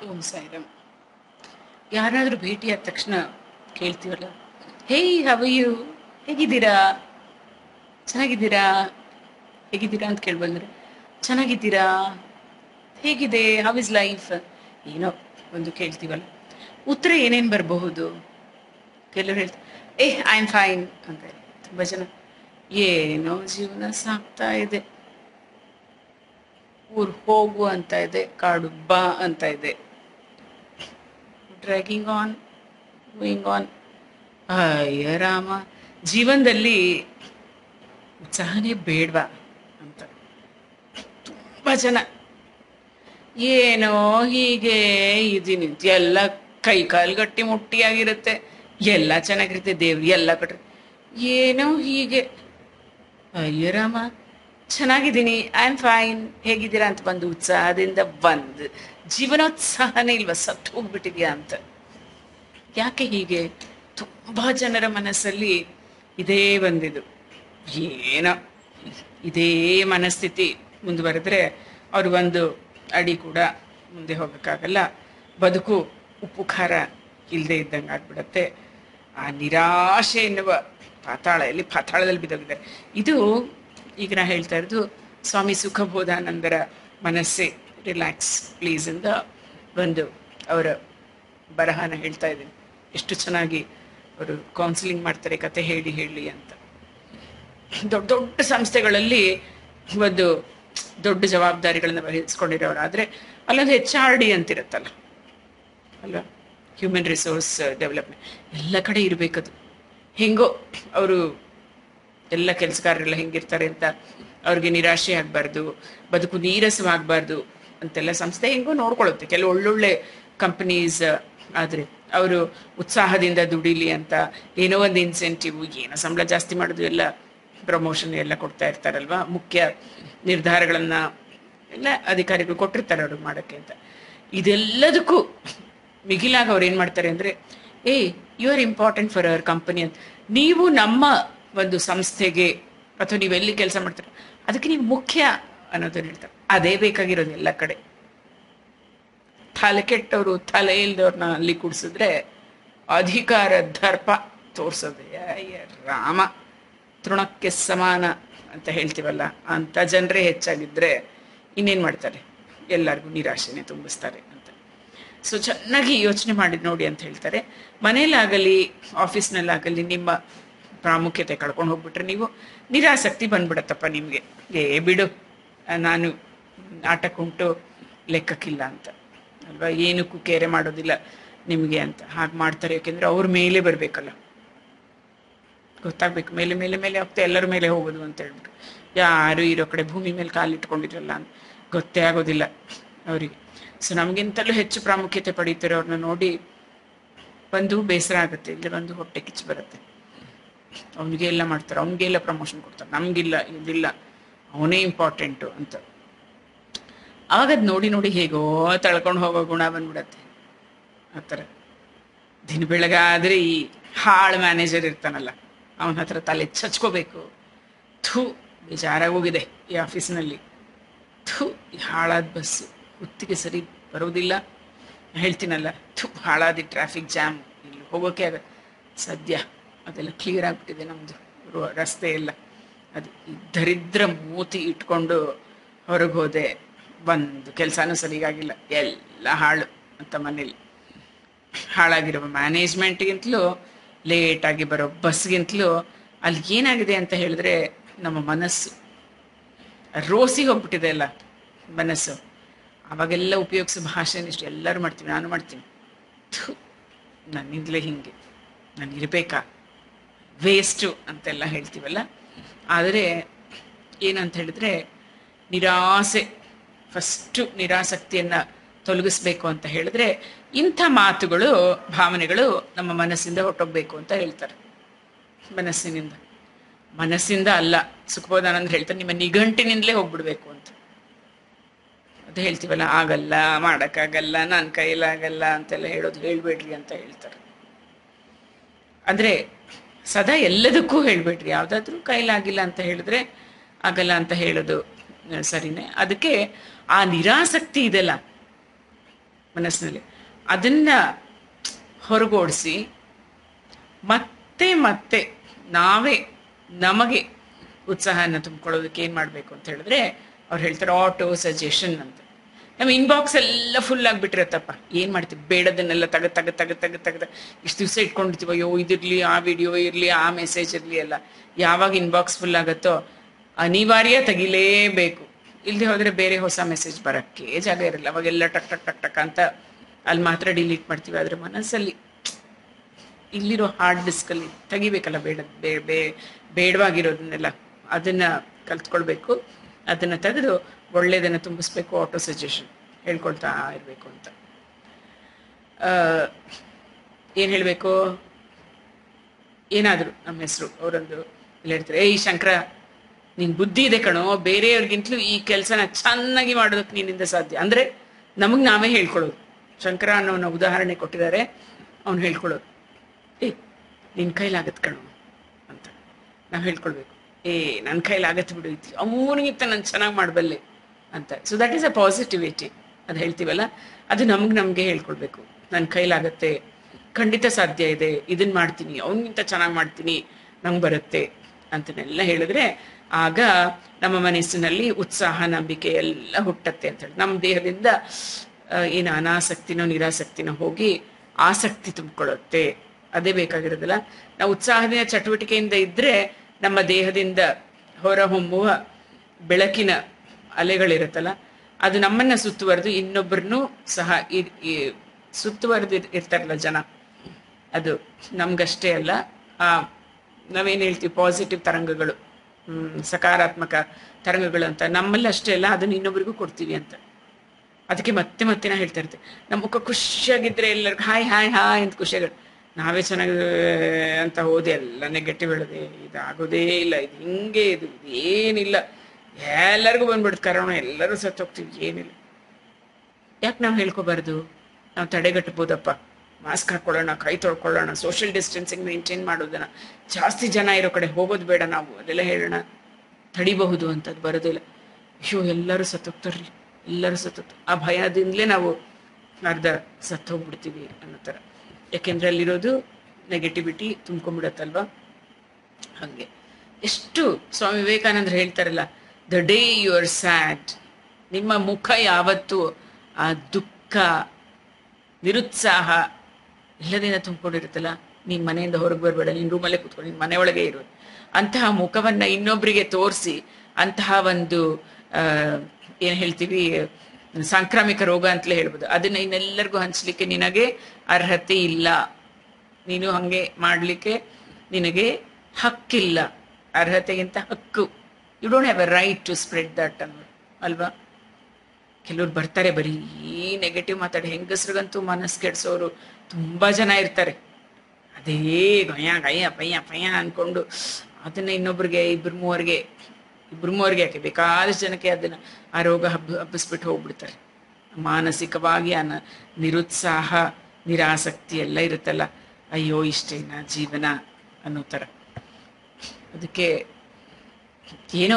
ಓಂ ಸಾಯಿರಾಮ್ ಯಾರಾದರೂ ಭೇಟಿಯಾದ ತಕ್ಷಣ ಕೇಳ್ತೀವಲ್ಲ ಹೇಯ್ ಹವ ಯು ಹೇಗಿದ್ದೀರಾ ಚೆನ್ನಾಗಿದ್ದೀರಾ ಹೇಗಿದ್ದೀರಾ ಅಂತ ಕೇಳಿ ಬಂದ್ರೆ ಚೆನ್ನಾಗಿದ್ದೀರಾ ಹೇಗಿದೆ ಹೌ ಇಸ್ ಲೈಫ್ ಏನೋ ಒಂದು ಕೇಳ್ತೀವಲ್ಲ ಉತ್ತರ ಏನೇನು ಬರಬಹುದು ಕೆಲವರು ಹೇಳ್ತಾರೆ ಏ ಐ ಆಮ್ ಫೈನ್ ಅಂತ ತುಂಬ ಜನ ಏನೋ ಜೀವನ ಸಾಕ್ತಾ ಇದೆ ಊರ್ ಹೋಗು ಅಂತ ಇದೆ ಕಾಡು ಬಾ ಅಂತ ಇದೆ ಡ್ರ್ಯಾಗಿಂಗ್ ಆನ್ ಗೋಯಿಂಗ್ ಆನ್ ಅಯ್ಯ ರಾಮ ಜೀವನದಲ್ಲಿ ಉತ್ಸಾಹನೇ ಬೇಡವಾ ಅಂತ ತುಂಬ ಜನ ಏನೋ ಹೀಗೆ ಇದೀನಿ ಎಲ್ಲ ಕೈ ಕಾಲು ಗಟ್ಟಿ ಮುಟ್ಟಿಯಾಗಿರುತ್ತೆ ಎಲ್ಲ ಚೆನ್ನಾಗಿರುತ್ತೆ ದೇವ್ರು ಎಲ್ಲ ಕಟ್ರೆ ಏನೋ ಹೀಗೆ ಅಯ್ಯ ರಾಮ ಚೆನ್ನಾಗಿದ್ದೀನಿ ಐ ಆಮ್ ಫೈನ್ ಹೇಗಿದ್ದೀರಾ ಅಂತ ಬಂದು ಉತ್ಸಾಹದಿಂದ ಬಂದು ಜೀವನೋತ್ಸಾಹನೇ ಇಲ್ವಾ ಸತ್ತು ಹೋಗ್ಬಿಟ್ಟಿದ್ಯಾ ಅಂತ ಯಾಕೆ ಹೀಗೆ ತುಂಬಾ ಜನರ ಮನಸ್ಸಲ್ಲಿ ಇದೇ ಬಂದಿದ್ದು ಏನೋ ಇದೇ ಮನಸ್ಥಿತಿ ಮುಂದುವರೆದ್ರೆ ಅವ್ರು ಒಂದು ಅಡಿ ಕೂಡ ಮುಂದೆ ಹೋಗೋಕ್ಕಾಗಲ್ಲ ಬದುಕು ಉಪ್ಪು ಖಾರ ಇಲ್ಲದೆ ಇದ್ದಂಗೆ ಆಗ್ಬಿಡತ್ತೆ ಆ ನಿರಾಶೆ ಎನ್ನುವ ಪಾತಾಳ ಎಲ್ಲಿ ಪಾತಾಳದಲ್ಲಿ ಬಿದ್ದೋಗಿದ್ದಾರೆ ಇದು ಈಗ ನಾ ಹೇಳ್ತಾ ಇರೋದು ಸ್ವಾಮಿ ಸುಖಬೋಧಾನಂದರ ಮನಸ್ಸೇ ರಿಲ್ಯಾಕ್ಸ್ ಪ್ಲೀಸ್ ಇಂದ ಒಂದು ಅವರ ಬರಹನ ಹೇಳ್ತಾ ಇದ್ದೀನಿ ಎಷ್ಟು ಚೆನ್ನಾಗಿ ಅವರು ಕೌನ್ಸಿಲಿಂಗ್ ಮಾಡ್ತಾರೆ ಕತೆ ಹೇಳಿ ಹೇಳಿ ಅಂತ ದೊಡ್ಡ ದೊಡ್ಡ ಸಂಸ್ಥೆಗಳಲ್ಲಿ ಒಂದು ದೊಡ್ಡ ಜವಾಬ್ದಾರಿಗಳನ್ನ ವಹಿಸ್ಕೊಂಡಿರೋರಾದ್ರೆ ಅಲ್ಲೊಂದು ಹೆಚ್ ಆರ್ ಡಿ ಅಂತಿರುತ್ತಲ್ಲ ಅಲ್ವಾ ಹ್ಯೂಮನ್ ರಿಸೋರ್ಸ್ ಡೆವಲಪ್ಮೆಂಟ್ ಎಲ್ಲ ಕಡೆ ಇರಬೇಕದು ಹೆಂಗೋ ಅವರು ಎಲ್ಲ ಕೆಲಸಗಾರರೆಲ್ಲ ಹೆಂಗಿರ್ತಾರೆ ಅಂತ ಅವ್ರಿಗೆ ನಿರಾಶೆ ಆಗಬಾರ್ದು ಬದುಕು ನೀರಸವಾಗಬಾರ್ದು ಅಂತೆಲ್ಲ ಸಂಸ್ಥೆ ಹೆಂಗೋ ನೋಡ್ಕೊಳ್ಳುತ್ತೆ ಕೆಲವು ಒಳ್ಳೊಳ್ಳೆ ಕಂಪನೀಸ್ ಆದರೆ ಅವರು ಉತ್ಸಾಹದಿಂದ ದುಡಿಲಿ ಅಂತ ಏನೋ ಒಂದು ಇನ್ಸೆಂಟಿವ್ ಏನೋ ಸಂಬಳ ಜಾಸ್ತಿ ಮಾಡೋದು ಎಲ್ಲ ಪ್ರಮೋಷನ್ ಎಲ್ಲ ಕೊಡ್ತಾ ಇರ್ತಾರಲ್ವಾ ಮುಖ್ಯ ನಿರ್ಧಾರಗಳನ್ನ ಎಲ್ಲ ಅಧಿಕಾರಿಗಳು ಕೊಟ್ಟಿರ್ತಾರೆ ಅವ್ರಿಗೆ ಮಾಡೋಕ್ಕೆ ಅಂತ ಇದೆಲ್ಲದಕ್ಕೂ ಮಿಗಿಲಾಗ ಅವ್ರು ಏನು ಮಾಡ್ತಾರೆ ಅಂದರೆ ಏ you are important for our company ಅಂತ ನೀವು ನಮ್ಮ ಒಂದು ಸಂಸ್ಥೆಗೆ ಅಥವಾ ನೀವು ಎಲ್ಲಿ ಕೆಲಸ ಮಾಡ್ತಾರೆ ಅದಕ್ಕೆ ನೀವು ಮುಖ್ಯ ಅನ್ನೋದನ್ನ ಹೇಳ್ತಾರೆ ಅದೇ ಬೇಕಾಗಿರೋದು ಎಲ್ಲ ಕಡೆ ತಲೆ ಕೆಟ್ಟವರು ತಲೆ ಇಲ್ದವ್ರನ್ನ ಅಲ್ಲಿ ಕೂಡಿಸಿದ್ರೆ ಅಧಿಕಾರ ದರ್ಪ ತೋರ್ಸೋದು ಅಯ್ಯ ರಾಮ ತೃಣಕ್ಕೆ ಸಮಾನ ಅಂತ ಹೇಳ್ತೀವಲ್ಲ ಅಂತ ಜನರೇ ಹೆಚ್ಚಾಗಿದ್ರೆ ಇನ್ನೇನು ಮಾಡ್ತಾರೆ ಎಲ್ಲರಿಗೂ ನಿರಾಶೆನೆ ತುಂಬಿಸ್ತಾರೆ ಅಂತ ಸೊ ಚೆನ್ನಾಗಿ ಯೋಚನೆ ಮಾಡಿ ನೋಡಿ ಅಂತ ಹೇಳ್ತಾರೆ ಮನೇಲಾಗಲಿ ಆಫೀಸ್ನಲ್ಲಾಗಲಿ ನಿಮ್ಮ ಪ್ರಾಮುಖ್ಯತೆ ಕಳ್ಕೊಂಡು ಹೋಗ್ಬಿಟ್ರೆ ನೀವು ನಿರಾಸಕ್ತಿ ಬಂದ್ಬಿಡತ್ತಪ್ಪ ನಿಮಗೆ ಏ ಬಿಡು ನಾನು ಆಟಕ್ಕುಂಟು ಲೆಕ್ಕಕ್ಕಿಲ್ಲ ಅಂತ ಅಲ್ವಾ ಏನಕ್ಕೂ ಕೇರೆ ಮಾಡೋದಿಲ್ಲ ನಿಮಗೆ ಅಂತ ಹಾಗೆ ಮಾಡ್ತಾರೆ ಯಾಕೆಂದ್ರೆ ಅವ್ರ ಮೇಲೆ ಬರಬೇಕಲ್ಲ ಗೊತ್ತಾಗ್ಬೇಕು ಮೇಲೆ ಮೇಲೆ ಮೇಲೆ ಹೋಗ್ತಾ ಎಲ್ಲರ ಮೇಲೆ ಹೋಗೋದು ಅಂತ ಹೇಳ್ಬಿಟ್ಟು ಯಾರು ಇರೋ ಕಡೆ ಭೂಮಿ ಮೇಲೆ ಕಾಲಿಟ್ಕೊಂಡಿರಲ್ಲ ಅಂತ ಗೊತ್ತೇ ಆಗೋದಿಲ್ಲ ಅವರಿಗೆ ಸೊ ನಮಗಿಂತಲೂ ಹೆಚ್ಚು ಪ್ರಾಮುಖ್ಯತೆ ಪಡೀತಾರೆ ಅವ್ರನ್ನ ನೋಡಿ ಬಂದು ಬೇಸರ ಆಗುತ್ತೆ ಇಲ್ಲಿ ಬಂದು ಹೊಟ್ಟೆ ಕಿಚ್ಚು ಬರುತ್ತೆ ಅವನಿಗೆ ಎಲ್ಲ ಮಾಡ್ತಾರೆ ಅವನಿಗೆ ಪ್ರಮೋಷನ್ ಕೊಡ್ತಾರೆ ನಮಗಿಲ್ಲ ಇದಿಲ್ಲ ಅವನೇ ಇಂಪಾರ್ಟೆಂಟು ಅಂತ ಆವಾಗ ಅದ್ ನೋಡಿ ನೋಡಿ ಹೇಗೋ ತಳ್ಕೊಂಡು ಹೋಗೋ ಗುಣ ಬಂದ್ಬಿಡತ್ತೆ ಆ ಥರ ದಿನ ಬೆಳಗಾದ್ರೆ ಈ ಹಾಳು ಮ್ಯಾನೇಜರ್ ಇರ್ತಾನಲ್ಲ ಅವನ ಹತ್ರ ತಲೆ ಚಚ್ಕೋಬೇಕು ಥೂ ಬೇಜಾರಾಗೋಗಿದೆ ಈ ಆಫೀಸ್ನಲ್ಲಿ ಥೂ ಈ ಹಾಳಾದ ಬಸ್ಸು ಹೊತ್ತಿಗೆ ಸರಿ ಬರೋದಿಲ್ಲ ಹೇಳ್ತೀನಲ್ಲ ಥೂ ಹಾಳಾದ ಟ್ರಾಫಿಕ್ ಜಾಮ್ ಇಲ್ಲಿ ಹೋಗೋಕೆ ಆಗ ಸದ್ಯ ಅದೆಲ್ಲ ಕ್ಲಿಯರ್ ಆಗ್ಬಿಟ್ಟಿದೆ ನಮ್ಮದು ರಸ್ತೆ ಎಲ್ಲ ಅದು ಈ ದರಿದ್ರ ಮೂತಿ ಇಟ್ಕೊಂಡು ಹೊರಗೆ ಹೋದೆ ಒಂದು ಕೆಲಸನೂ ಸರಿಗಾಗಿಲ್ಲ ಎಲ್ಲ ಹಾಳು ಅಂತ ಮನೇಲಿ ಹಾಳಾಗಿರೋ ಮ್ಯಾನೇಜ್ಮೆಂಟ್ಗಿಂತಲೂ ಲೇಟಾಗಿ ಬರೋ ಬಸ್ಗಿಂತಲೂ ಅಲ್ಲಿ ಏನಾಗಿದೆ ಅಂತ ಹೇಳಿದ್ರೆ ನಮ್ಮ ಮನಸ್ಸು ರೋಸಿ ಹೋಗ್ಬಿಟ್ಟಿದೆ ಅಲ್ಲ ಮನಸ್ಸು ಅವಾಗೆಲ್ಲ ಉಪಯೋಗಿಸೋ ಭಾಷೆನ ಇಷ್ಟು ಎಲ್ಲರೂ ಮಾಡ್ತೀವಿ ನಾನು ಮಾಡ್ತೀನಿ ಥು ನನ್ನಿಂದಲೇ ಹಿಂಗೆ ನಾನು ಇರಬೇಕಾ ವೇಸ್ಟು ಅಂತೆಲ್ಲ ಹೇಳ್ತೀವಲ್ಲ ಆದರೆ ಏನಂತ ಹೇಳಿದ್ರೆ ನಿರಾಸೆ ಫಸ್ಟು ನಿರಾಸಕ್ತಿಯನ್ನು ತೊಲಗಿಸ್ಬೇಕು ಅಂತ ಹೇಳಿದ್ರೆ ಇಂಥ ಮಾತುಗಳು ಭಾವನೆಗಳು ನಮ್ಮ ಮನಸ್ಸಿಂದ ಹೊಟ್ಟೋಗ್ಬೇಕು ಅಂತ ಹೇಳ್ತಾರೆ ಮನಸ್ಸಿನಿಂದ ಮನಸ್ಸಿಂದ ಅಲ್ಲ ಸುಖಬೋಧಾನಂದ ಹೇಳ್ತಾರೆ ನಿಮ್ಮ ನಿಘಂಟಿನಿಂದಲೇ ಹೋಗ್ಬಿಡ್ಬೇಕು ಅಂತ ಅದು ಹೇಳ್ತೀವಲ್ಲ ಆಗಲ್ಲ ಮಾಡೋಕ್ಕಾಗಲ್ಲ ನನ್ನ ಕೈಲಾಗಲ್ಲ ಅಂತೆಲ್ಲ ಹೇಳೋದು ಹೇಳ್ಬೇಡ್ರಿ ಅಂತ ಹೇಳ್ತಾರೆ ಅಂದ್ರೆ ಸದಾ ಎಲ್ಲದಕ್ಕೂ ಹೇಳ್ಬೇಡ್ರಿ ಯಾವುದಾದ್ರೂ ಕೈಲಾಗಿಲ್ಲ ಅಂತ ಹೇಳಿದ್ರೆ ಆಗಲ್ಲ ಅಂತ ಹೇಳೋದು ಸರಿನೇ ಅದಕ್ಕೆ ಆ ನಿರಾಸಕ್ತಿ ಇದೆಲ್ಲ ಮನಸ್ಸಿನಲ್ಲಿ ಅದನ್ನ ಹೊರಗೋಡಿಸಿ ಮತ್ತೆ ಮತ್ತೆ ನಾವೇ ನಮಗೆ ಉತ್ಸಾಹನ ತುಂಬಿಕೊಳ್ಳೋದಕ್ಕೆ ಏನು ಮಾಡಬೇಕು ಅಂತ ಹೇಳಿದ್ರೆ ಅವ್ರು ಹೇಳ್ತಾರೆ ಆಟೋ ಸಜೆಷನ್ ಅಂತ ನಮ್ಮ ಇನ್ಬಾಕ್ಸ್ ಎಲ್ಲ ಫುಲ್ ಆಗಿಬಿಟ್ಟಿರತ್ತಪ್ಪ ಏನು ಮಾಡ್ತೀವಿ ಬೇಡದನ್ನೆಲ್ಲ ತೆಗೆದು ತೆಗೆದು ತೆಗೆದು ತೆಗೆದು ತೆಗೆದು ಇಷ್ಟು ದಿವಸ ಇಟ್ಕೊಂಡಿರ್ತೀವಿ ಅಯ್ಯೋ ಇದಿರಲಿ ಆ ವಿಡಿಯೋ ಇರಲಿ ಆ ಮೆಸೇಜ್ ಇರಲಿ ಎಲ್ಲ ಯಾವಾಗ ಇನ್ಬಾಕ್ಸ್ ಫುಲ್ ಆಗುತ್ತೋ ಅನಿವಾರ್ಯ ತೆಗಿಲೇಬೇಕು ಇಲ್ಲದೆ ಹೋದರೆ ಬೇರೆ ಹೊಸ ಮೆಸೇಜ್ ಬರೋಕ್ಕೆ ಜಾಗ ಇರಲ್ಲ ಅವಾಗೆಲ್ಲ ಟಕ್ ಟಕ್ ಟಕ್ ಟಕ್ ಅಂತ ಅಲ್ಲಿ ಮಾತ್ರ ಡಿಲೀಟ್ ಮಾಡ್ತೀವಿ ಆದರೆ ಮನಸ್ಸಲ್ಲಿ ಇಲ್ಲಿರೋ ಹಾರ್ಡ್ ಡಿಸ್ಕಲ್ಲಿ ತೆಗಿಬೇಕಲ್ಲ ಬೇಡ ಬೇ- ಬೇ- ಬೇಡವಾಗಿರೋದನ್ನೆಲ್ಲ ಅದನ್ನ ಕಲ್ತ್ಕೊಳ್ಬೇಕು ಅದನ್ನ ತೆಗೆದು ಒಳ್ಳೇದನ್ನ ತುಂಬಿಸ್ಬೇಕು ಆಟೋ ಸಜೆಷನ್ ಹೇಳ್ಕೊಳ್ತಾ ಇರಬೇಕು ಅಂತ ಏನು ಹೇಳಬೇಕು ಏನಾದ್ರು ನಮ್ಮ ಹೆಸರು ಅವರೊಂದು ಇಲ್ಲಿ ಹೇಳ್ತಾರೆ ಏಯ್ ಶಂಕರ ನಿನ್ ಬುದ್ಧಿ ಇದೆ ಕಣೋ ಬೇರೆಯವ್ರಿಗಿಂತಲೂ ಈ ಕೆಲಸನ ಚೆನ್ನಾಗಿ ಮಾಡೋದಕ್ಕೆ ನಿನ್ನಿಂದ ಸಾಧ್ಯ ಅಂದ್ರೆ ನಮಗ್ ನಾವೇ ಹೇಳ್ಕೊಳ್ಳೋದು ಶಂಕರ ಅನ್ನೋನ ಉದಾಹರಣೆ ಕೊಟ್ಟಿದ್ದಾರೆ ಅವ್ನು ಹೇಳ್ಕೊಳ್ಳೋದು ಏ ನಿನ್ ಕೈಲಾಗತ್ ಕಣೋ ಅಂತ ನಾವು ಹೇಳ್ಕೊಳ್ಬೇಕು ಏ ನನ್ನ ಕೈಲಾಗತ್ತೆ ಬಿಡು ಇತ್ತು ಅವನಿಗಿಂತ ನಾನು ಚೆನ್ನಾಗಿ ಮಾಡಬಲ್ಲೆ ಅಂತ so that is a positivity ಅದು ಹೇಳ್ತೀವಲ್ಲ ಅದು ನಮ್ಗೆ ನಮಗೆ ಹೇಳ್ಕೊಳ್ಬೇಕು ನನ್ನ ಕೈಲಾಗತ್ತೆ ಖಂಡಿತ ಸಾಧ್ಯ ಇದೆ ಇದನ್ನ ಮಾಡ್ತೀನಿ ಅವನಿಗಿಂತ ಚೆನ್ನಾಗಿ ಮಾಡ್ತೀನಿ ನಂಗೆ ಬರುತ್ತೆ ಅಂತನೆಲ್ಲ ಹೇಳಿದ್ರೆ ಆಗ ನಮ್ಮ ಮನಸ್ಸಿನಲ್ಲಿ ಉತ್ಸಾಹ ನಂಬಿಕೆ ಎಲ್ಲ ಹುಟ್ಟತ್ತೆ ಅಂತ ಹೇಳಿ ನಮ್ಮ ದೇಹದಿಂದ ಆ, ಏನು ಅನಾಸಕ್ತಿನೋ ನಿರಾಸಕ್ತಿನೋ ಹೋಗಿ ಆಸಕ್ತಿ ತುಂಬಿಕೊಳ್ಳುತ್ತೆ ಅದೇ ಬೇಕಾಗಿರೋದಿಲ್ಲ ನಾವು ಉತ್ಸಾಹದಿಂದ ಚಟುವಟಿಕೆಯಿಂದ ಇದ್ರೆ ನಮ್ಮ ದೇಹದಿಂದ ಹೊರಹೊಮ್ಮುವ ಬೆಳಕಿನ ಅಲೆಗಳಿರುತ್ತಲ್ಲ ಅದು ನಮ್ಮನ್ನ ಸುತ್ತುವರೆದು ಇನ್ನೊಬ್ಬರನ್ನು ಸಹ ಇ- ಈ- ಸುತ್ತುವರೆದು ಇರ್- ಇರ್ತಾರಲ್ಲ ಜನ ಅದು ನಮ್ಗಷ್ಟೇ ಅಲ್ಲ ಆ ನಾವೇನ್ ಹೇಳ್ತೀವಿ ಪಾಸಿಟಿವ್ ತರಂಗಗಳು ಹ್ಮ್ ಸಕಾರಾತ್ಮಕ ತರಂಗಗಳು ಅಂತ ನಮ್ಮಲ್ಲಿ ಅಷ್ಟೇ ಅಲ್ಲ ಅದನ್ನ ಇನ್ನೊಬ್ಬರಿಗೂ ಕೊಡ್ತೀವಿ ಅಂತ ಅದಕ್ಕೆ ಮತ್ತೆ ಮತ್ತೆ ನಾ ಹೇಳ್ತಾ ಇರ್ತೆ ನಮ್ಮ ಮುಖ ಖುಷಿಯಾಗಿದ್ರೆ ಎಲ್ಲರಿಗೂ ಹಾಯ್ ಹಾಯ್ ಹಾಯ್ ಅಂತ ಖುಷಿಯಾಗ ನಾವೇ ಚೆನ್ನಾಗಿ ಅಂತ ಹೋದೆ ಎಲ್ಲ ನೆಗೆಟಿವ್ ಹೇಳದೆ ಇದಾಗೋದೇ ಇಲ್ಲ ಇದು ಹಿಂಗೆ ಇದು ಇದು ಏನಿಲ್ಲ ಎಲ್ಲರಿಗೂ ಬಂದ್ಬಿಡುತ್ತೆ ಕರೋನಾ ಎಲ್ಲರೂ ಸತ್ತೋಗ್ತೀವಿ ಏನಿಲ್ಲ ಯಾಕೆ ನಾವು ಹೇಳ್ಕೋಬಾರ್ದು ನಾವು ತಡೆಗಟ್ಟಬೋದಪ್ಪ ಮಾಸ್ಕ್ ಹಾಕೊಳ್ಳೋಣ ಕೈ ತೊಳ್ಕೊಳ್ಳೋಣ ಸೋಷಿಯಲ್ ಡಿಸ್ಟೆನ್ಸಿಂಗ್ ಮೇಂಟೈನ್ ಮಾಡೋದನ್ನ ಜಾಸ್ತಿ ಜನ ಇರೋ ಕಡೆ ಹೋಗೋದು ಬೇಡ ನಾವು ಅದೆಲ್ಲ ಹೇಳೋಣ ತಡಿಬಹುದು ಅಂತ ಅದು ಬರೋದಿಲ್ಲ ಅಯ್ಯೋ ಎಲ್ಲರೂ ಸತ್ತೋಗ್ತಾರ್ರಿ ಎಲ್ಲರೂ ಸತ್ತೋಗ್ತಾರೆ ಆ ಭಯದಿಂದಲೇ ನಾವು ಅರ್ಧ ಸತ್ತೋಗ್ಬಿಡ್ತೀವಿ ಅನ್ನೋ ಥರ ಯಾಕೆಂದ್ರೆ ಅಲ್ಲಿರೋದು ನೆಗೆಟಿವಿಟಿ ತುಂಬ್ಕೊಂಡ್ಬಿಡತ್ತಲ್ವಾ ಹಾಗೆ ಎಷ್ಟು ಸ್ವಾಮಿ ವಿವೇಕಾನಂದ್ರ ಹೇಳ್ತಾರಲ್ಲ the day you are sad ನಿಮ್ಮ ಮುಖ ಯಾವತ್ತು ಆ ದುಃಖ ನಿರುತ್ಸಾಹ ಎಲ್ಲದಿಂದ ತುಂಬಿಕೊಂಡಿರುತ್ತಲ್ಲ ನೀನ್ ಮನೆಯಿಂದ ಹೊರಗೆ ಬರಬೇಡ ನೀನ್ ರೂಮಲ್ಲೇ ಕೂತ್ಕೊಂಡು ನಿನ್ ಮನೆ ಒಳಗೆ ಇರು ಅಂತಹ ಮುಖವನ್ನ ಇನ್ನೊಬ್ಬರಿಗೆ ತೋರಿಸಿ ಅಂತಹ ಒಂದು ಆ, ಏನ್ ಹೇಳ್ತೀವಿ ಸಾಂಕ್ರಾಮಿಕ ರೋಗ ಅಂತಲೇ ಹೇಳ್ಬೋದು ಅದನ್ನ ಇನ್ನೆಲ್ಲರಿಗೂ ಹಂಚ್ಲಿಕ್ಕೆ ನಿನಗೆ ಅರ್ಹತೆ ಇಲ್ಲ ನೀನು ಹಂಗೆ ಮಾಡ್ಲಿಕ್ಕೆ ನಿನಗೆ ಹಕ್ಕಿಲ್ಲ ಅರ್ಹತೆಗಿಂತ ಹಕ್ಕು you don't have a right to spread that ಅನ್ನೋದು ಅಲ್ವಾ ಕೆಲವ್ರು ಬರ್ತಾರೆ ಬರೀ ಈ ನೆಗೆಟಿವ್ ಮಾತಾಡಿ ಹೆಂಗಸ್ರಿಗಂತೂ ಮನಸ್ಸು ಕೆಡ್ಸೋರು ತುಂಬಾ ಜನ ಇರ್ತಾರೆ ಅದೇ ಗಯ ಗಯ ಪಯ್ಯ ಪಯ್ಯ ಅನ್ಕೊಂಡು ಅದನ್ನ ಇನ್ನೊಬ್ರಿಗೆ ಇಬ್ರು ಮೂವರಿಗೆ ಇಬ್ರು ಮೂವರಿಗೆ ಯಾಕೆ ಬೇಕಾದಷ್ಟು ಜನಕ್ಕೆ ಅದನ್ನ ಆ ರೋಗ ಹಬ್ಬ ಹಬ್ಬಿಸ್ಬಿಟ್ಟು ಹೋಗ್ಬಿಡ್ತಾರೆ ಮಾನಸಿಕವಾಗಿ ಅನ ನಿರುತ್ಸಾಹ ನಿರಾಸಕ್ತಿ ಎಲ್ಲ ಇರುತ್ತಲ್ಲ ಅಯ್ಯೋ ಇಷ್ಟೇನಾ ಜೀವನ ಅನ್ನೋ ಥರ ಅದಕ್ಕೆ ಏನೋ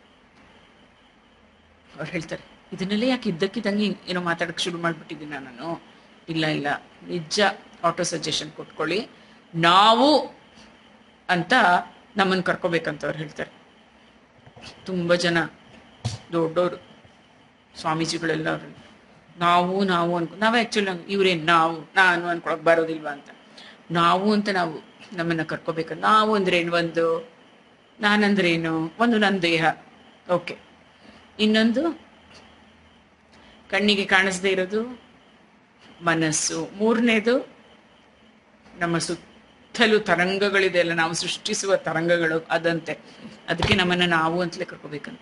ಅವ್ರು ಹೇಳ್ತಾರೆ ಇದನ್ನೆಲ್ಲ ಯಾಕೆ ಇದ್ದಕ್ಕಿದ್ದಂಗೆ ಏನೋ ಮಾತಾಡಕ್ಕೆ ಶುರು ಮಾಡ್ಬಿಟ್ಟಿದ್ದೀನಿ ನಾನು ಇಲ್ಲ ಇಲ್ಲ ನಿಜ ಆಟೋ ಸಜೆಷನ್ ಕೊಟ್ಕೊಳ್ಳಿ ನಾವು ಅಂತ ನಮ್ಮನ್ನು ಕರ್ಕೋಬೇಕಂತ ಅವ್ರು ಹೇಳ್ತಾರೆ ತುಂಬ ಜನ ದೊಡ್ಡವರು ಸ್ವಾಮೀಜಿಗಳೆಲ್ಲ ಅವ್ರು ನಾವು ನಾವು ಅನ್ಕೊ ನಾವೇ ಆ್ಯಕ್ಚುಲಿ ಇವ್ರೇನು ನಾವು ನಾನು ಅನ್ಕೊಳಕ್ ಬರೋದಿಲ್ವಾ ಅಂತ ನಾವು ಅಂತ ನಾವು ನಮ್ಮನ್ನ ಕರ್ಕೋಬೇಕು ನಾವು ಅಂದ್ರೇನು ಒಂದು ನಾನಂದ್ರೇನು ಒಂದು ನನ್ನ ದೇಹ ಓಕೆ ಇನ್ನೊಂದು ಕಣ್ಣಿಗೆ ಕಾಣಿಸದೇ ಇರೋದು ಮನಸ್ಸು ಮೂರನೇದು ನಮ್ಮ ಸುತ್ತಲೂ ತರಂಗಗಳಿದೆ ಅಲ್ಲ ನಾವು ಸೃಷ್ಟಿಸುವ ತರಂಗಗಳು ಅದಂತೆ ಅದಕ್ಕೆ ನಮ್ಮನ್ನ ನಾವು ಅಂತಲೇ ಕರ್ಕೋಬೇಕಂತ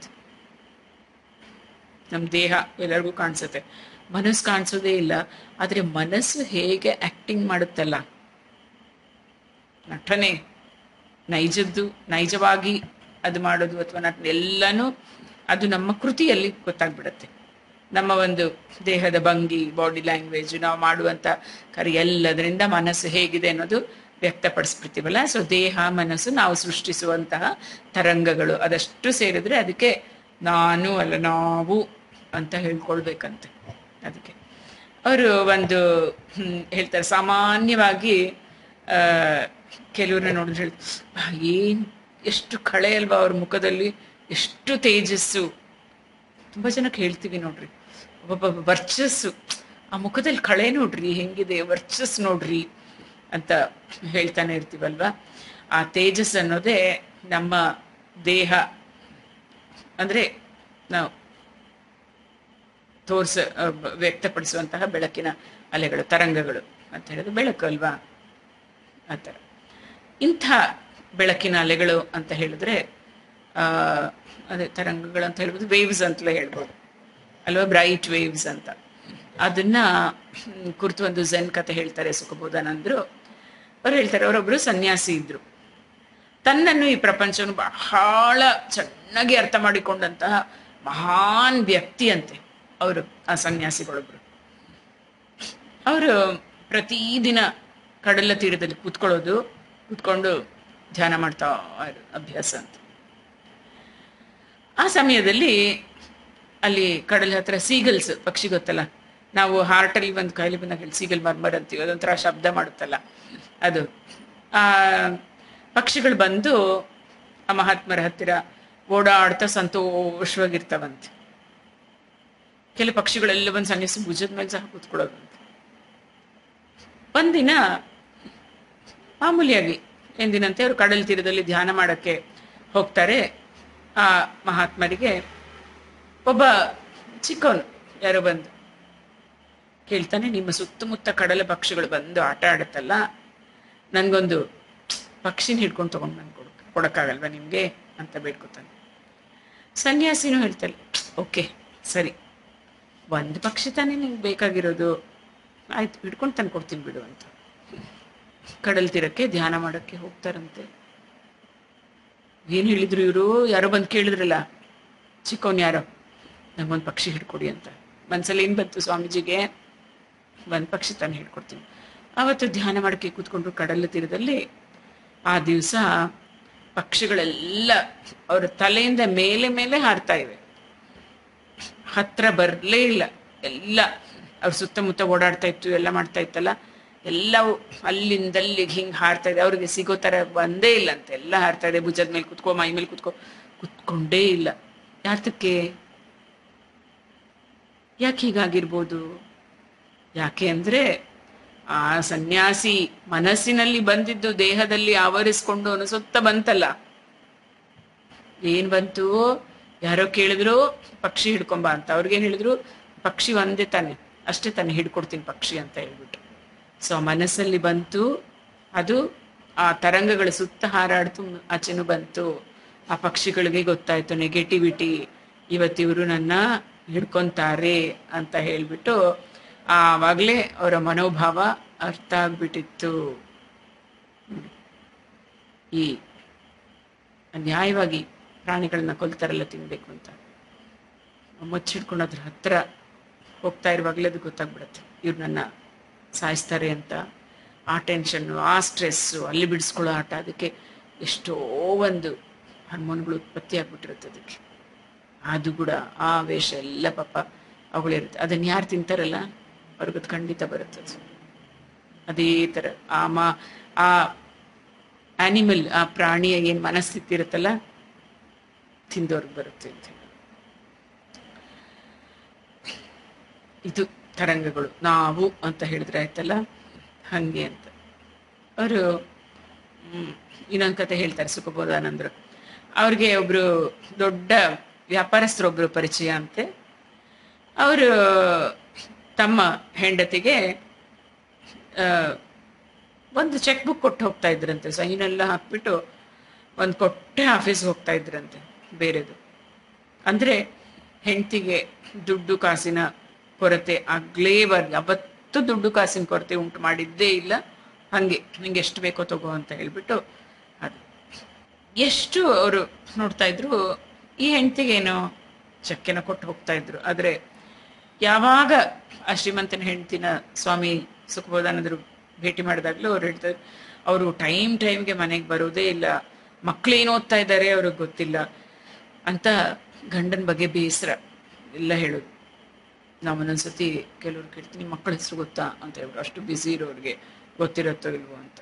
ನಮ್ಮ ದೇಹ ಎಲ್ಲರಿಗೂ ಕಾಣಿಸುತ್ತೆ ಮನಸ್ಸು ಕಾಣಿಸೋದೇ ಇಲ್ಲ ಆದ್ರೆ ಮನಸ್ಸು ಹೇಗೆ ಆಕ್ಟಿಂಗ್ ಮಾಡುತ್ತಲ್ಲ ನಟನೆ ನೈಜದ್ದು ನೈಜವಾಗಿ ಅದು ಮಾಡೋದು ಅಥವಾ ನಟ ಎಲ್ಲನೂ ಅದು ನಮ್ಮ ಕೃತಿಯಲ್ಲಿ ಗೊತ್ತಾಗ್ಬಿಡತ್ತೆ ನಮ್ಮ ಒಂದು ದೇಹದ ಭಂಗಿ ಬಾಡಿ ಲ್ಯಾಂಗ್ವೇಜ್ ನಾವು ಮಾಡುವಂತ ಕಾರ್ಯ ಎಲ್ಲದರಿಂದ ಮನಸ್ಸು ಹೇಗಿದೆ ಅನ್ನೋದು ವ್ಯಕ್ತಪಡಿಸ್ಬಿಡ್ತೀವಲ್ಲ ಸೊ ದೇಹ ಮನಸ್ಸು ನಾವು ಸೃಷ್ಟಿಸುವಂತಹ ತರಂಗಗಳು ಅದಷ್ಟು ಸೇರಿದ್ರೆ ಅದಕ್ಕೆ ನಾನು ಅಲ್ಲ ನಾವು ಅಂತ ಹೇಳ್ಕೊಳ್ಬೇಕಂತೆ ಅದಕ್ಕೆ ಅವರು ಒಂದು ಹ್ಮ್, ಹೇಳ್ತಾರೆ ಸಾಮಾನ್ಯವಾಗಿ ಆ, ಕೆಲವ್ರನ್ನ ನೋಡಿದ್ರೆ ಹೇಳ್ತಾರೆ ಏನ್ ಎಷ್ಟು ಕಳೆ ಅಲ್ವಾ ಅವ್ರ ಮುಖದಲ್ಲಿ ಎಷ್ಟು ತೇಜಸ್ಸು ತುಂಬಾ ಜನಕ್ಕೆ ಹೇಳ್ತೀವಿ ನೋಡ್ರಿ ಒಬ್ಬೊಬ್ಬ ವರ್ಚಸ್ಸು ಆ ಮುಖದಲ್ಲಿ ಕಳೆ ನೋಡ್ರಿ ಹೆಂಗಿದೆ ವರ್ಚಸ್ ನೋಡ್ರಿ ಅಂತ ಹೇಳ್ತಾನೆ ಇರ್ತೀವಲ್ವಾ ಆ ತೇಜಸ್ ಅನ್ನೋದೇ ನಮ್ಮ ದೇಹ ಅಂದ್ರೆ ನಾವು ತೋರ್ಸ ಆ, ಬ- ವ್ಯಕ್ತಪಡಿಸುವಂತಹ ಬೆಳಕಿನ ಅಲೆಗಳು ತರಂಗಗಳು ಅಂತ ಹೇಳಿದ್ರೆ ಬೆಳಕು ಅಲ್ವಾ ಆ ಥರ ಇಂಥ ಬೆಳಕಿನ ಅಲೆಗಳು ಅಂತ ಹೇಳಿದ್ರೆ ಆ, ಅದೇ ತರಂಗಗಳು ಅಂತ ಹೇಳ್ಬೋದು ವೇವ್ಸ್ ಅಂತಲೇ ಹೇಳ್ಬೋದು ಅಲ್ವಾ ಬ್ರೈಟ್ ವೇವ್ಸ್ ಅಂತ ಅದನ್ನ ಹ್ಮ್, ಕುರಿತು ಒಂದು ಝೆನ್ ಕತೆ ಹೇಳ್ತಾರೆ ಸುಖಬೋಧಾನಂದ್ರು ಅವ್ರು ಹೇಳ್ತಾರೆ ಅವರೊಬ್ರು ಸನ್ಯಾಸಿ ಇದ್ರು ತನ್ನನ್ನು ಈ ಪ್ರಪಂಚವನ್ನು ಬಹಳ ಚೆನ್ನಾಗಿ ಅರ್ಥ ಮಾಡಿಕೊಂಡಂತಹ ಮಹಾನ್ ವ್ಯಕ್ತಿ ಅಂತೆ ಅವರು ಆ ಸನ್ಯಾಸಿಗಳೊಬ್ರು ಅವರು ಪ್ರತಿದಿನ ಕಡಲ ತೀರದಲ್ಲಿ ಕೂತ್ಕೊಳ್ಳೋದು ಕೂತ್ಕೊಂಡು ಧ್ಯಾನ ಮಾಡ್ತಾ ಇರೋ ಅಭ್ಯಾಸ ಅಂತ ಆ ಸಮಯದಲ್ಲಿ ಅಲ್ಲಿ ಕಡಲ ಹತ್ರ ಸೀಗಲ್ಸ್ ಪಕ್ಷಿ ಗೊತ್ತಲ್ಲ ನಾವು ಹಾರ್ಟಲ್ಲಿ ಒಂದು ಕಾಯಿಲೆ ಬಂದಾಗ ಹೇಳಿ ಸೀಗಲ್ ಮರ್ಮರ್ ಅಂತೀವಿ ಅದೊಂಥರ ಶಬ್ದ ಮಾಡುತ್ತಲ್ಲ ಅದು ಆ ಪಕ್ಷಿಗಳು ಬಂದು ಆ ಮಹಾತ್ಮರ ಹತ್ತಿರ ಓಡಾಡ್ತಾ ಸಂತೋಷವಾಗಿರ್ತಾವಂತೆ ಕೆಲವು ಪಕ್ಷಿಗಳೆಲ್ಲ ಬಂದು ಸನ್ಯಾಸಿ ಭುಜದ ಮೇಲೆ ಸಹ ಕೂತ್ಕೊಳ್ಳೋದಂತೆ ಒಂದಿನ ಮಾಮೂಲಿಯಾಗಿ ಎಂದಿನಂತೆ ಅವರು ಕಡಲ ತೀರದಲ್ಲಿ ಧ್ಯಾನ ಮಾಡಕ್ಕೆ ಹೋಗ್ತಾರೆ ಆ ಮಹಾತ್ಮರಿಗೆ ಒಬ್ಬ ಚಿಕ್ಕವನು ಯಾರೋ ಬಂದು ಕೇಳ್ತಾನೆ ನಿಮ್ಮ ಸುತ್ತಮುತ್ತ ಕಡಲ ಪಕ್ಷಿಗಳು ಬಂದು ಆಟ ಆಡುತ್ತಲ್ಲ ನನ್ಗೊಂದು ಪಕ್ಷಿನ ಹಿಡ್ಕೊಂಡು ತಗೊಂಡು ನಾನು ಕೊಡ ಕೊಡಕ್ಕಾಗಲ್ವಾ ನಿಮ್ಗೆ ಅಂತ ಬೇಡ್ಕೊತಾನೆ ಸನ್ಯಾಸಿನೂ ಹೇಳ್ತಾರೆ ಓಕೆ ಸರಿ ಒಂದು ಪಕ್ಷಿ ತಾನೇ ನಿಂಗೆ ಬೇಕಾಗಿರೋದು ಆಯ್ತು ಹಿಡ್ಕೊಂಡು ತಂದು ಕೊಡ್ತೀನಿ ಬಿಡು ಅಂತ ಕಡಲ್ ತೀರಕ್ಕೆ ಧ್ಯಾನ ಮಾಡಕ್ಕೆ ಹೋಗ್ತಾರಂತೆ ಏನ್ ಹೇಳಿದ್ರು ಇವರು ಯಾರೋ ಬಂದು ಕೇಳಿದ್ರಲ್ಲ ಚಿಕ್ಕವನ್ ಯಾರೋ ನಂಗೊಂದು ಪಕ್ಷಿ ಹಿಡ್ಕೊಡಿ ಅಂತ ಮನ್ಸಲ್ಲಿ ಏನ್ ಬಂತು ಸ್ವಾಮೀಜಿಗೆ ಒಂದ್ ಪಕ್ಷಿ ತಾನು ಹಿಡ್ಕೊಡ್ತೀನಿ ಅವತ್ತು ಧ್ಯಾನ ಮಾಡಕ್ಕೆ ಕೂತ್ಕೊಂಡ್ರು ಕಡಲ ತೀರದಲ್ಲಿ ಆ ದಿವಸ ಪಕ್ಷಿಗಳೆಲ್ಲ ಅವರ ತಲೆಯಿಂದ ಮೇಲೆ ಮೇಲೆ ಹಾರ್ತಾ ಇವೆ ಹತ್ರ ಬರಲೇ ಇಲ್ಲ ಎಲ್ಲ ಅವ್ರ ಸುತ್ತಮುತ್ತ ಓಡಾಡ್ತಾ ಇತ್ತು ಎಲ್ಲ ಮಾಡ್ತಾ ಇತ್ತಲ್ಲ ಎಲ್ಲವೂ ಅಲ್ಲಿಂದಲ್ಲಿಗೆ ಹಿಂಗೆ ಹಾರ್ತಾ ಇದೆ ಅವ್ರಿಗೆ ಸಿಗೋ ಥರ ಬಂದೇ ಇಲ್ಲ ಅಂತ ಎಲ್ಲ ಹಾರ್ತಾ ಇದೆ ಭುಜದ ಮೇಲೆ ಕುತ್ಕೋ ಮೈ ಮೇಲೆ ಕುತ್ಕೋ ಕುತ್ಕೊಂಡೇ ಇಲ್ಲ ಯಾತಕ್ಕೆ ಯಾಕೆ ಹೀಗಾಗಿರ್ಬೋದು ಯಾಕೆ ಅಂದ್ರೆ ಆ ಸನ್ಯಾಸಿ ಮನಸ್ಸಿನಲ್ಲಿ ಬಂದಿದ್ದು ದೇಹದಲ್ಲಿ ಆವರಿಸ್ಕೊಂಡು ಅನಿಸುತ್ತ ಬಂತಲ್ಲ ಏನ್ ಬಂತು ಯಾರೋ ಕೇಳಿದ್ರು ಪಕ್ಷಿ ಹಿಡ್ಕೊಂಬ ಅಂತ ಅವ್ರಿಗೇನ್ ಹೇಳಿದ್ರು ಪಕ್ಷಿ ಒಂದೇ ತಾನೆ ಅಷ್ಟೇ ತಾನೆ ಹಿಡ್ಕೊಡ್ತೀನಿ ಪಕ್ಷಿ ಅಂತ ಹೇಳ್ಬಿಟ್ಟು ಸೊ ಮನಸ್ಸಲ್ಲಿ ಬಂತು ಅದು ಆ ತರಂಗಗಳ ಸುತ್ತ ಹಾರಾಡ್ತು ಆಚೆನು ಬಂತು ಆ ಪಕ್ಷಿಗಳಿಗೆ ಗೊತ್ತಾಯ್ತು ನೆಗೆಟಿವಿಟಿ ಇವತ್ತಿವರು ನನ್ನ ಹಿಡ್ಕೊಂತಾರೆ ಅಂತ ಹೇಳ್ಬಿಟ್ಟು ಆವಾಗಲೇ ಅವರ ಮನೋಭಾವ ಅರ್ಥ ಆಗ್ಬಿಟ್ಟಿತ್ತು ಈ ನ್ಯಾಯವಾಗಿ ಪ್ರಾಣಿಗಳನ್ನ ಕೊಲ್ತಾರಲ್ಲ ತಿನ್ಬೇಕು ಅಂತ ಮುಚ್ಚಿಡ್ಕೊಂಡು ಅದ್ರ ಹತ್ರ ಹೋಗ್ತಾ ಇರುವಾಗಲೇ ಅದು ಗೊತ್ತಾಗ್ಬಿಡತ್ತೆ ಇವ್ರು ನನ್ನ ಸಾಯಿಸ್ತಾರೆ ಅಂತ ಆ ಟೆನ್ಷನ್ನು ಆ ಸ್ಟ್ರೆಸ್ಸು ಅಲ್ಲಿ ಬಿಡಿಸ್ಕೊಳ್ಳೋ ಆಟ ಅದಕ್ಕೆ ಎಷ್ಟೋ ಒಂದು ಹಾರ್ಮೋನ್ಗಳು ಉತ್ಪತ್ತಿ ಆಗ್ಬಿಟ್ಟಿರುತ್ತೆ ಅದಕ್ಕೆ ಅದು ಕೂಡ ಆ ವೇಷ ಎಲ್ಲ ಪಾಪ ಅವುಗಳಿರುತ್ತೆ ಅದನ್ನ ಯಾರು ತಿಂತಾರಲ್ಲ ಅವ್ರಿಗದು ಖಂಡಿತ ಬರುತ್ತೆ ಅದು. ಅದೇ ಥರ ಆ ಮಾ ಆ ಆನಿಮಲ್ ಆ ಪ್ರಾಣಿಯ ಏನು ಮನಸ್ಥಿತಿ ಇರುತ್ತಲ್ಲ ತಿಂದವ್ರಿಗೆ ಬರುತ್ತೆ ಅಂತ ಹೇಳಿ. ಇದು ತರಂಗಗಳು ನಾವು ಅಂತ ಹೇಳಿದ್ರೆ ಆಯ್ತಲ್ಲ ಹಂಗೆ ಅಂತ ಅವರು ಇನ್ನೊಂದು ಕತೆ ಹೇಳ್ತಾರೆ ಸುಖಬೋಧಾನಂದರು ಅವ್ರಿಗೆ ಒಬ್ರು ದೊಡ್ಡ ವ್ಯಾಪಾರಸ್ಥರೊಬ್ರು ಪರಿಚಯ ಅಂತೆ ಅವರು ತಮ್ಮ ಹೆಂಡತಿಗೆ ಆ, ಒಂದು ಚೆಕ್ ಬುಕ್ ಕೊಟ್ಟು ಹೋಗ್ತಾ ಇದ್ರಂತೆ ಸೈನ್ ಎಲ್ಲ ಹಾಕ್ಬಿಟ್ಟು ಒಂದು ಕೊಟ್ಟೆ ಆಫೀಸ್ಗೆ ಹೋಗ್ತಾ ಇದ್ರಂತೆ ಬೇರೆದು ಅಂದ್ರೆ ಹೆಂಡತಿಗೆ ದುಡ್ಡು ಕಾಸಿನ ಕೊರತೆ ಆಗ್ಲೇಬಾರ್ದು ಯಾವತ್ತೂ ದುಡ್ಡು ಕಾಸಿನ ಕೊರತೆ ಉಂಟು ಮಾಡಿದ್ದೇ ಇಲ್ಲ ಹಂಗೆ ನಿಂಗೆ ಎಷ್ಟು ಬೇಕೋ ತಗೋ ಅಂತ ಹೇಳ್ಬಿಟ್ಟು ಅದು ಎಷ್ಟು ಅವರು ನೋಡ್ತಾ ಇದ್ರು ಈ ಹೆಂಡತಿಗೇನೋ ಚಕ್ಕೆನ ಕೊಟ್ಟು ಹೋಗ್ತಾ ಇದ್ರು ಆದ್ರೆ ಯಾವಾಗ ಆ ಶ್ರೀಮಂತನ ಹೆಂಡತಿನ ಸ್ವಾಮಿ ಸುಖಬೋಧಾನಂದರು ಭೇಟಿ ಮಾಡಿದಾಗ್ಲೂ ಅವ್ರು ಹೇಳ್ತಾರೆ ಅವರು ಟೈಮ್ ಟೈಮ್ಗೆ ಮನೆಗೆ ಬರೋದೇ ಇಲ್ಲ ಮಕ್ಳೇನು ಓದ್ತಾ ಇದ್ದಾರೆ ಅವ್ರಿಗೆ ಗೊತ್ತಿಲ್ಲ ಅಂತ ಗಂಡನ ಬಗ್ಗೆ ಬೇಸರ ಎಲ್ಲ ಹೇಳೋದು ನಾವು ಒಂದೊಂದ್ಸತಿ ಕೆಲವ್ರು ಕೇಳ್ತೀನಿ ಮಕ್ಕಳ ಹೆಸರು ಗೊತ್ತಾ ಅಂತ ಹೇಳ್ಬಿಟ್ಟು ಅಷ್ಟು ಬ್ಯುಸಿ ಇರೋರಿಗೆ ಗೊತ್ತಿರತ್ತೋ ಇಲ್ವೋ ಅಂತ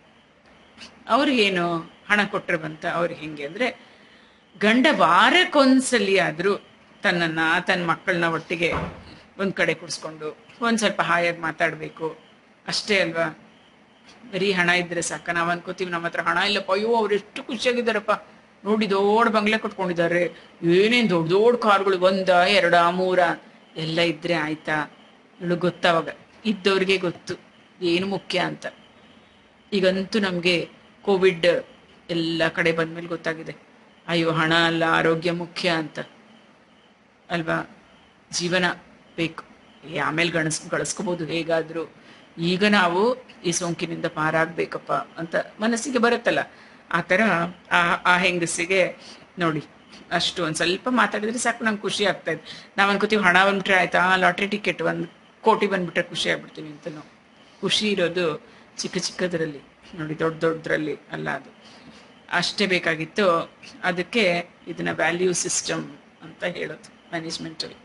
ಅವ್ರಿಗೇನು ಹಣ ಕೊಟ್ಟರೆ ಬಂತ ಅವ್ರಿಗೆ ಹೆಂಗೆ ಅಂದರೆ ಗಂಡ ವಾರಕ್ಕೊಂದ್ಸಲಿ ಆದರೂ ತನ್ನನ್ನು ತನ್ನ ಮಕ್ಕಳನ್ನ ಒಟ್ಟಿಗೆ ಒಂದು ಕಡೆ ಕೂರಿಸ್ಕೊಂಡು ಒಂದು ಸ್ವಲ್ಪ ಹಾಯಾಗಿ ಮಾತಾಡಬೇಕು ಅಷ್ಟೇ ಅಲ್ವಾ ಬರೀ ಹಣ ಇದ್ರೆ ಸಾಕ ನಾವು ಅನ್ಕೋತೀವಿ ನಮ್ಮ ಹತ್ರ ಹಣ ಇಲ್ಲಪ್ಪ ಅಯ್ಯೋ ಅವ್ರು ಎಷ್ಟು ಖುಷಿಯಾಗಿದ್ದಾರಪ್ಪ ನೋಡಿ ದೊಡ್ಡ ಬಂಗ್ಲೆ ಕಟ್ಕೊಂಡಿದ್ದಾರೆ ಏನೇನು ದೊಡ್ಡ ದೊಡ್ಡ ಕಾರ್ಗಳು ಒಂದ ಎರಡ ಮೂರ ಎಲ್ಲ ಇದ್ರೆ ಆಯ್ತಾ ಇವಳು ಗೊತ್ತವಾಗ ಇದ್ದವ್ರಿಗೆ ಗೊತ್ತು ಏನು ಮುಖ್ಯ ಅಂತ ಈಗಂತೂ ನಮಗೆ ಕೋವಿಡ್ ಎಲ್ಲ ಕಡೆ ಬಂದ್ಮೇಲೆ ಗೊತ್ತಾಗಿದೆ ಅಯ್ಯೋ ಹಣ ಅಲ್ಲ ಆರೋಗ್ಯ ಮುಖ್ಯ ಅಂತ ಅಲ್ವಾ ಜೀವನ ಬೇಕು ಏ, ಆಮೇಲೆ ಗಣಸ್ ಗಳಿಸ್ಕೋಬೋದು ಹೇಗಾದರೂ ಈಗ ನಾವು ಈ ಸೋಂಕಿನಿಂದ ಪಾರಾಗಬೇಕಪ್ಪ ಅಂತ ಮನಸ್ಸಿಗೆ ಬರುತ್ತಲ್ಲ ಆ ಥರ ಆ ಆ ಹೆಂಗಸಿಗೆ ನೋಡಿ ಅಷ್ಟು ಒಂದು ಸ್ವಲ್ಪ ಮಾತಾಡಿದ್ರೆ ಸಾಕು ನಂಗೆ ಖುಷಿ ಆಗ್ತಾ ಇದೆ ನಾವು ಅನ್ಕೋತೀವಿ ಹಣ ಬಂದ್ಬಿಟ್ರೆ ಆಯ್ತಾ ಲಾಟ್ರಿ ಟಿಕೆಟ್ ಒಂದು ಕೋಟಿ ಬಂದ್ಬಿಟ್ರೆ ಖುಷಿ ಆಗ್ಬಿಡ್ತೀವಿ ಅಂತ ನಾವು ಖುಷಿ ಇರೋದು ಚಿಕ್ಕ ಚಿಕ್ಕದ್ರಲ್ಲಿ ನೋಡಿ ದೊಡ್ಡ ದೊಡ್ಡದ್ರಲ್ಲಿ ಅಲ್ಲ ಅದು ಅಷ್ಟೇ ಬೇಕಾಗಿತ್ತು ಅದಕ್ಕೆ ಇದನ್ನ ವ್ಯಾಲ್ಯೂ ಸಿಸ್ಟಮ್ ಅಂತ ಹೇಳೋದು ಮ್ಯಾನೇಜ್ಮೆಂಟಲ್ಲಿ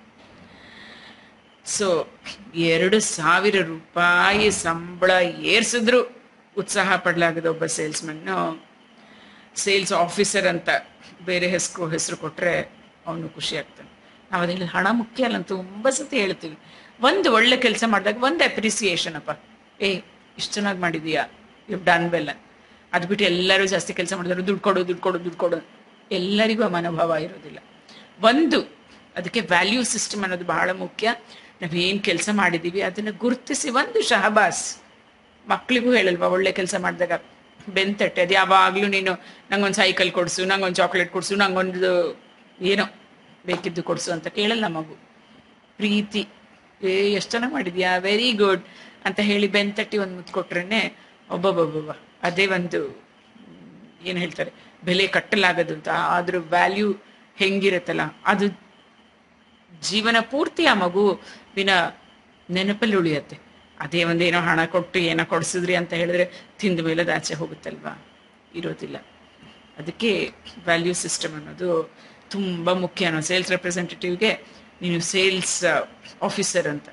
ಸೊ ಎರಡು ಸಾವಿರ ರೂಪಾಯಿ ಸಂಬಳ ಏರ್ಸಿದ್ರು ಉತ್ಸಾಹ ಪಡಲಾಗದ ಒಬ್ಬ ಸೇಲ್ಸ್ಮನ್ನು ಸೇಲ್ಸ್ ಆಫೀಸರ್ ಅಂತ ಬೇರೆ ಹೆಸರು ಹೆಸರು ಕೊಟ್ಟರೆ ಅವನು ಖುಷಿ ಆಗ್ತಾನೆ ನಾವು ಅದೇಳಿ ಹಣ ಮುಖ್ಯ ಅಲ್ಲ ಅಂತ ತುಂಬ ಸತಿ ಹೇಳ್ತೀವಿ ಒಂದು ಒಳ್ಳೆ ಕೆಲಸ ಮಾಡಿದಾಗ ಒಂದು ಅಪ್ರಿಸಿಯೇಷನ್ ಅಪ್ಪ ಏ ಇಷ್ಟು ಚೆನ್ನಾಗಿ ಮಾಡಿದೀಯಾ ಯು ಡನ್ ವೆಲ್ ಅದು ಬಿಟ್ಟು ಎಲ್ಲರೂ ಜಾಸ್ತಿ ಕೆಲಸ ಮಾಡಿದ್ರು ದುಡ್ಡು ಕೊಡು ದುಡ್ಡು ಕೊಡು ದುಡ್ಡು ಕೊಡು ಎಲ್ಲರಿಗೂ ಆ ಮನೋಭಾವ ಇರೋದಿಲ್ಲ ಒಂದು ಅದಕ್ಕೆ ವ್ಯಾಲ್ಯೂ ಸಿಸ್ಟಮ್ ಅನ್ನೋದು ಬಹಳ ಮುಖ್ಯ ನಾವೇನು ಕೆಲಸ ಮಾಡಿದ್ದೀವಿ ಅದನ್ನು ಗುರುತಿಸಿ ಒಂದು ಶಹಬಾಸ್ ಮಕ್ಳಿಗೂ ಹೇಳಲ್ವಾ ಒಳ್ಳೆ ಕೆಲಸ ಮಾಡಿದಾಗ ಬೆಂತಟ್ಟೆ ಅದು ಯಾವಾಗಲೂ ನೀನು ನಂಗೊಂದು ಸೈಕಲ್ ಕೊಡಿಸು ನಂಗೊಂದು ಚಾಕ್ಲೇಟ್ ಕೊಡಿಸು ನಂಗೊಂದು ಏನೋ ಬೇಕಿದ್ದು ಕೊಡಿಸು ಅಂತ ಕೇಳಲ್ಲ ಮಗು ಪ್ರೀತಿ ಏ ಎಷ್ಟು ಚೆನ್ನಾಗಿ ಮಾಡಿದ್ಯಾ ವೆರಿ ಗುಡ್ ಅಂತ ಹೇಳಿ ಬೆಂತಟ್ಟಿ ಒಂದು ಮುತ್ತು ಕೊಟ್ರೇನೆ ಒಬ್ಬೊಬ್ಬೊಬ್ಬ ಅದೇ ಒಂದು ಏನು ಹೇಳ್ತಾರೆ ಬೆಲೆ ಕಟ್ಟಲಾಗದು ಅಂತ ಅದ್ರ ವ್ಯಾಲ್ಯೂ ಹೆಂಗಿರುತ್ತಲ್ಲ ಅದು ಜೀವನ ಪೂರ್ತಿ ಆ ಮಗುವಿನ ನೆನಪಲ್ಲಿ ಉಳಿಯತ್ತೆ ಅದೇ ಒಂದೇನೋ ಹಣ ಕೊಟ್ಟು ಏನೋ ಕೊಡಿಸಿದ್ರಿ ಅಂತ ಹೇಳಿದ್ರೆ ತಿಂದ ಮೇಲೆ ಅದು ಆಚೆ ಹೋಗುತ್ತಲ್ವಾ ಇರೋದಿಲ್ಲ ಅದಕ್ಕೆ ವ್ಯಾಲ್ಯೂ ಸಿಸ್ಟಮ್ ಅನ್ನೋದು ತುಂಬ ಮುಖ್ಯ ಅನ್ನೋ ಸೇಲ್ಸ್ ರೆಪ್ರೆಸೆಂಟೇಟಿವ್ಗೆ ನೀನು ಸೇಲ್ಸ್ ಆಫೀಸರ್ ಅಂತ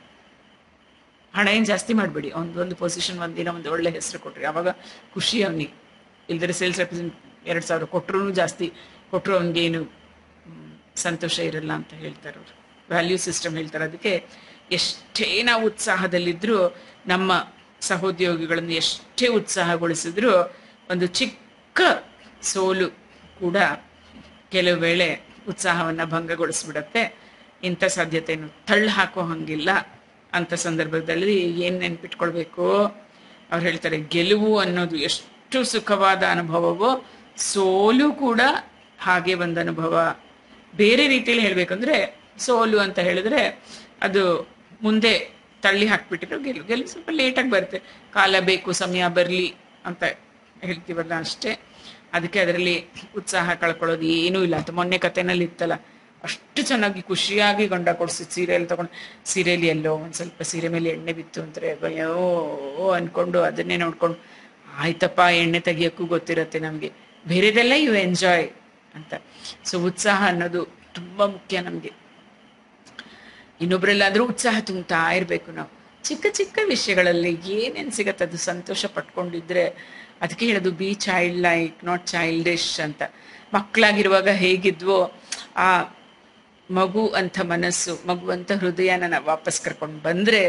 ಹಣ ಏನು ಜಾಸ್ತಿ ಮಾಡಬೇಡಿ ಒಂದು ಒಂದು ಪೊಸಿಷನ್ ಒಂದಿನ ಒಂದು ಒಳ್ಳೆ ಹೆಸರು ಕೊಟ್ರಿ ಅವಾಗ ಖುಷಿ ಅವನಿಗೆ ಇಲ್ದರೆ ಸೇಲ್ಸ್ ರೆಪ್ರೆಸೆಂಟ್ ಎರಡು ಸಾವಿರ ಕೊಟ್ಟರು ಜಾಸ್ತಿ ಕೊಟ್ಟರು ಅವನಿಗೇನು ಸಂತೋಷ ಇರಲ್ಲ ಅಂತ ಹೇಳ್ತಾರೆ ಅವರು ವ್ಯಾಲ್ಯೂ ಸಿಸ್ಟಮ್ ಹೇಳ್ತಾರೆ ಅದಕ್ಕೆ ಎಷ್ಟೇ ನಾವು ಉತ್ಸಾಹದಲ್ಲಿದ್ದರೂ ನಮ್ಮ ಸಹೋದ್ಯೋಗಿಗಳನ್ನು ಎಷ್ಟೇ ಉತ್ಸಾಹಗೊಳಿಸಿದ್ರೂ ಒಂದು ಚಿಕ್ಕ ಸೋಲು ಕೂಡ ಕೆಲವು ವೇಳೆ ಉತ್ಸಾಹವನ್ನು ಭಂಗಗೊಳಿಸ್ಬಿಡತ್ತೆ ಇಂಥ ಸಾಧ್ಯತೆಯನ್ನು ತಳ್ಳಿ ಹಾಕೋ ಹಂಗಿಲ್ಲ ಅಂಥ ಸಂದರ್ಭದಲ್ಲಿ ಏನು ನೆನ್ಪಿಟ್ಕೊಳ್ಬೇಕು ಅವ್ರು ಹೇಳ್ತಾರೆ ಗೆಲುವು ಅನ್ನೋದು ಎಷ್ಟು ಸುಖವಾದ ಅನುಭವವೋ ಸೋಲು ಕೂಡ ಹಾಗೆ ಒಂದು ಅನುಭವ ಬೇರೆ ರೀತಿಯಲ್ಲಿ ಹೇಳ್ಬೇಕಂದ್ರೆ ಸೋಲು ಅಂತ ಹೇಳಿದ್ರೆ ಅದು ಮುಂದೆ ತಳ್ಳಿ ಹಾಕ್ಬಿಟ್ಟಿರೋ ಗೆಲುವು ಗೆಲುವು ಸ್ವಲ್ಪ ಲೇಟಾಗಿ ಬರುತ್ತೆ ಕಾಲ ಬೇಕು ಸಮಯ ಬರಲಿ ಅಂತ ಹೇಳ್ತೀವಲ್ಲ ಅಷ್ಟೇ ಅದಕ್ಕೆ ಅದರಲ್ಲಿ ಉತ್ಸಾಹ ಕಳ್ಕೊಳ್ಳೋದು ಏನೂ ಇಲ್ಲ ಅಂತ ಮೊನ್ನೆ ಕಥೆನಲ್ಲಿ ಇತ್ತಲ್ಲ ಅಷ್ಟು ಚೆನ್ನಾಗಿ ಖುಷಿಯಾಗಿ ಗಂಡ ಕೊಡಿಸಿ ಸೀರೆಯಲ್ಲಿ ತಗೊಂಡು ಸೀರೆಯಲ್ಲಿ ಎಲ್ಲೋ ಒಂದು ಸ್ವಲ್ಪ ಸೀರೆ ಮೇಲೆ ಎಣ್ಣೆ ಬಿತ್ತು ಅಂತಾರೆ ಅಯ್ಯೋ ಅನ್ಕೊಂಡು ಅದನ್ನೇ ನೋಡ್ಕೊಂಡು ಆಯ್ತಪ್ಪ ಎಣ್ಣೆ ತೆಗಿಯೋಕ್ಕೂ ಗೊತ್ತಿರತ್ತೆ ನಮಗೆ ಬೇರೆದೆಲ್ಲ ಯು ಎಂಜಾಯ್ ಅಂತ ಸೊ ಉತ್ಸಾಹ ಅನ್ನೋದು ತುಂಬ ಮುಖ್ಯ ನಮಗೆ ಇನ್ನೊಬ್ರಲ್ಲಾದ್ರೂ ಉತ್ಸಾಹ ತುಂಬ್ತಾ ಇರಬೇಕು ನಾವು ಚಿಕ್ಕ ಚಿಕ್ಕ ವಿಷಯಗಳಲ್ಲಿ ಏನೇನು ಸಿಗತ್ತೆ ಅದು ಸಂತೋಷ ಪಟ್ಕೊಂಡಿದ್ರೆ ಅದಕ್ಕೆ ಹೇಳೋದು be childlike not childish ಅಂತ ಮಕ್ಕಳಾಗಿರುವಾಗ ಹೇಗಿದ್ವೋ ಆ ಮಗು ಅಂತ ಮನಸ್ಸು ಮಗು ಅಂತ ಹೃದಯನ ನಾವು ವಾಪಸ್ ಕರ್ಕೊಂಡು ಬಂದರೆ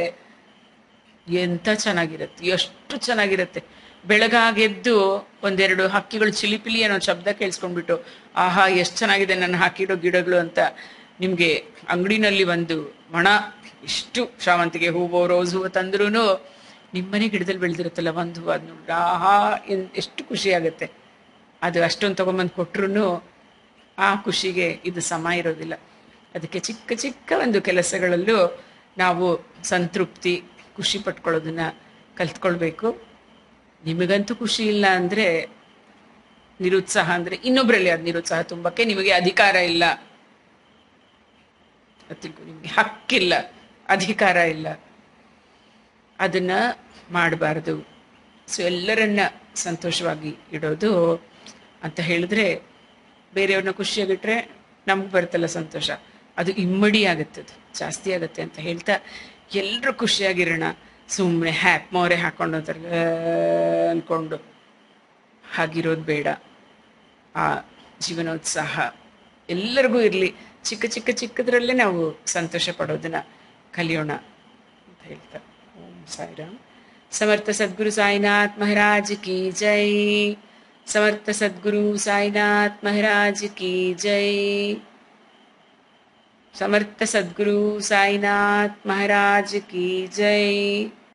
ಎಂತ ಚೆನ್ನಾಗಿರುತ್ತೆ ಎಷ್ಟು ಚೆನ್ನಾಗಿರುತ್ತೆ ಬೆಳಗಾಗೆದ್ದು ಒಂದೆರಡು ಹಕ್ಕಿಗಳು ಚಿಲಿಪಿಲಿ ಅನ್ನೋ ಶಬ್ದ ಕೇಳಿಸ್ಕೊಂಡ್ಬಿಟ್ಟು ಆಹಾ ಎಷ್ಟು ಚೆನ್ನಾಗಿದೆ ನನ್ನ ಹಾಕಿಡೋ ಗಿಡಗಳು ಅಂತ ನಿಮಗೆ ಅಂಗಡಿನಲ್ಲಿ ಒಂದು ಮಣ ಇಷ್ಟು ಶಾವಂತಿಗೆ ಹೂವು ರೋಸ್ ಹೂವು ತಂದ್ರೂ ನಿಮ್ಮನೆ ಗಿಡದಲ್ಲಿ ಬೆಳೆದಿರುತ್ತಲ್ಲ ಒಂದು ಹೂವು ಅದು ನೋಡಿ ಆಹಾ ಎನ್ ಎಷ್ಟು ಖುಷಿ ಆಗುತ್ತೆ ಅದು ಅಷ್ಟೊಂದು ತೊಗೊಂಬಂದು ಕೊಟ್ರು ಆ ಖುಷಿಗೆ ಇದು ಸಮ ಇರೋದಿಲ್ಲ ಅದಕ್ಕೆ ಚಿಕ್ಕ ಚಿಕ್ಕ ಒಂದು ಕೆಲಸಗಳಲ್ಲೂ ನಾವು ಸಂತೃಪ್ತಿ ಖುಷಿ ಪಟ್ಕೊಳ್ಳೋದನ್ನ ಕಲ್ತ್ಕೊಳ್ಬೇಕು ನಿಮಗಂತೂ ಖುಷಿ ಇಲ್ಲ ಅಂದರೆ ನಿರುತ್ಸಾಹ ಅಂದರೆ ಇನ್ನೊಬ್ಬರಲ್ಲಿ ಅದು ನಿರುತ್ಸಾಹ ತುಂಬಕ್ಕೆ ನಿಮಗೆ ಅಧಿಕಾರ ಇಲ್ಲ ತಿಳ್ಕೊ ನಿಮಗೆ ಹಕ್ಕಿಲ್ಲ ಅಧಿಕಾರ ಇಲ್ಲ ಅದನ್ನ ಮಾಡಬಾರ್ದು ಸೊ ಎಲ್ಲರನ್ನ ಸಂತೋಷವಾಗಿ ಇಡೋದು ಅಂತ ಹೇಳಿದ್ರೆ ಬೇರೆಯವ್ರನ್ನ ಖುಷಿಯಾಗಿಟ್ರೆ ನಮ್ಗೆ ಬರುತ್ತಲ್ಲ ಸಂತೋಷ ಅದು ಇಮ್ಮಡಿ ಆಗುತ್ತೆ ಅದು ಜಾಸ್ತಿ ಆಗುತ್ತೆ ಅಂತ ಹೇಳ್ತಾ ಎಲ್ಲರೂ ಖುಷಿಯಾಗಿರೋಣ ಸುಮ್ಮನೆ ಹ್ಯಾಪ್ ಮೋರೆ ಹಾಕೊಂಡು ಅಂತಾರೆ ಅಂದ್ಕೊಂಡು ಹಾಗಿರೋದು ಬೇಡ ಆ ಜೀವನೋತ್ಸಾಹ ಎಲ್ಲರಿಗೂ ಇರಲಿ ಚಿಕ್ಕ ಚಿಕ್ಕ ಚಿಕ್ಕದ್ರಲ್ಲೇ ನಾವು ಸಂತೋಷ ಪಡೋದನ್ನ ಕಲಿಯೋಣ ಅಂತ ಹೇಳ್ತಾರೆ ಓಂ ಸಾಯಿರಾಮ್ ಸಮರ್ಥ ಸದ್ಗುರು ಸಾಯಿನಾಥ್ ಮಹಾರಾಜ್ ಕಿ ಜೈ ಸಮರ್ಥ ಸದ್ಗುರು ಸಾಯಿನಾಥ್ ಮಹಾರಾಜ್ ಕಿ ಜೈ ಸಮರ್ಥ ಸದ್ಗುರು ಸಾಯಿನಾಥ್ ಮಹಾರಾಜ್ ಕಿ ಜೈ